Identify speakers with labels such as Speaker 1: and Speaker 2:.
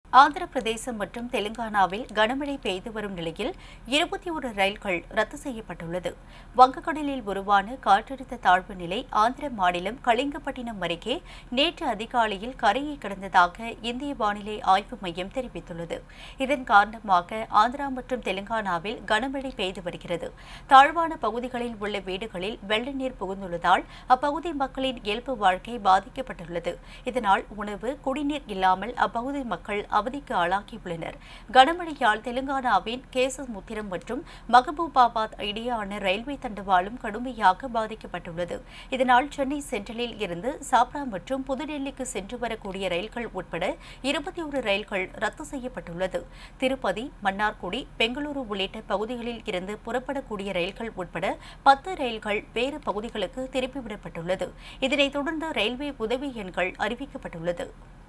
Speaker 1: ஆந்திர பிரதேசம் மற்றும் தெலுங்கானாவில் கனமழை பெய்து வரும் நிலையில் இருபத்தி ஒரு ரயில்கள் ரத்து செய்யப்பட்டுள்ளது வங்கக்கடலில் உருவான காற்றழுத்த தாழ்வு நிலை ஆந்திர மாநிலம் கலிங்கப்பட்டினம் அருகே நேற்று அதிகாலையில் கரையை கடந்ததாக இந்திய வானிலை ஆய்வு மையம் தெரிவித்துள்ளது இதன் காரணமாக ஆந்திரா மற்றும் தெலுங்கானாவில் கனமழை பெய்து வருகிறது தாழ்வான பகுதிகளில் உள்ள வீடுகளில் வெள்ள நீர் புகுந்துள்ளதால் அப்பகுதி மக்களின் இயல்பு வாழ்க்கை பாதிக்கப்பட்டுள்ளது இதனால் உணவு குடிநீர் இல்லாமல் அப்பகுதி மக்கள் அவதிக்கு ஆளாகியுள்ளனர் கனமழையால் தெலுங்கானாவின் கேசமுத்திரம் மற்றும் மகபூபாபாத் இடையேயான ரயில்வே தண்டவாளம் கடுமையாக பாதிக்கப்பட்டுள்ளது இதனால் சென்னை சென்ட்ரலில் இருந்து சாப்ரா மற்றும் புதுடெல்லிக்கு சென்று வரக்கூடிய ரயில்கள் உட்பட இருபத்தி ஒரு ரயில்கள் ரத்து செய்யப்பட்டுள்ளது திருப்பதி மன்னார்குடி பெங்களூரு உள்ளிட்ட பகுதிகளில் இருந்து புறப்படக்கூடிய ரயில்கள் உட்பட பத்து ரயில்கள் வேறு பகுதிகளுக்கு திருப்பிவிடப்பட்டுள்ளது இதனைத் தொடர்ந்து ரயில்வே உதவி எண்கள் அறிவிக்கப்பட்டுள்ளது